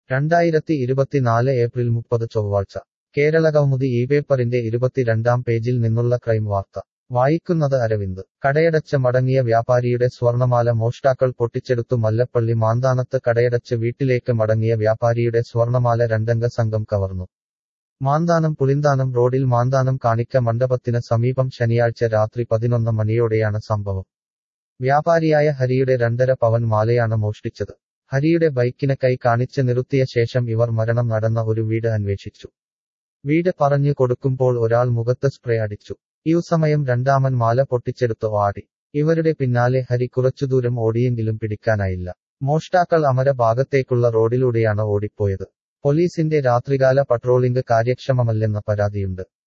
രണ്ടായിരത്തി ഇരുപത്തിനാല് ഏപ്രിൽ മുപ്പത് ചൊവ്വാഴ്ച കേരളകൗമുദി ഈ പേപ്പറിന്റെ ഇരുപത്തിരണ്ടാം പേജിൽ നിന്നുള്ള ക്രൈം വാർത്ത വായിക്കുന്നത് അരവിന്ദ് കടയടച്ച് മടങ്ങിയ വ്യാപാരിയുടെ സ്വർണമാല മോഷ്ടാക്കൾ പൊട്ടിച്ചെടുത്തു മല്ലപ്പള്ളി മാന്താനത്ത് കടയടച്ച് വീട്ടിലേക്ക് മടങ്ങിയ വ്യാപാരിയുടെ സ്വർണമാല രണ്ടംഗ സംഘം കവർന്നു മാന്താനം പുളിന്താനം റോഡിൽ മാന്താനം കാണിക്ക മണ്ഡപത്തിന് സമീപം ശനിയാഴ്ച രാത്രി പതിനൊന്ന് മണിയോടെയാണ് സംഭവം വ്യാപാരിയായ ഹരിയുടെ രണ്ടര പവൻ മാലയാണ് മോഷ്ടിച്ചത് ഹരിയുടെ ബൈക്കിന് കൈ കാണിച്ച് നിർത്തിയ ശേഷം ഇവർ മരണം നടന്ന ഒരു വീട് അന്വേഷിച്ചു വീട് പറഞ്ഞു കൊടുക്കുമ്പോൾ ഒരാൾ മുഖത്ത് സ്പ്രേ അടിച്ചു ഈ സമയം രണ്ടാമൻ മാല പൊട്ടിച്ചെടുത്ത് ആടി ഇവരുടെ പിന്നാലെ ഹരി കുറച്ചു ദൂരം ഓടിയെങ്കിലും പിടിക്കാനായില്ല മോഷ്ടാക്കൾ അമര ഭാഗത്തേക്കുള്ള റോഡിലൂടെയാണ് ഓടിപ്പോയത് പോലീസിന്റെ രാത്രികാല പട്രോളിംഗ് കാര്യക്ഷമമല്ലെന്ന പരാതിയുണ്ട്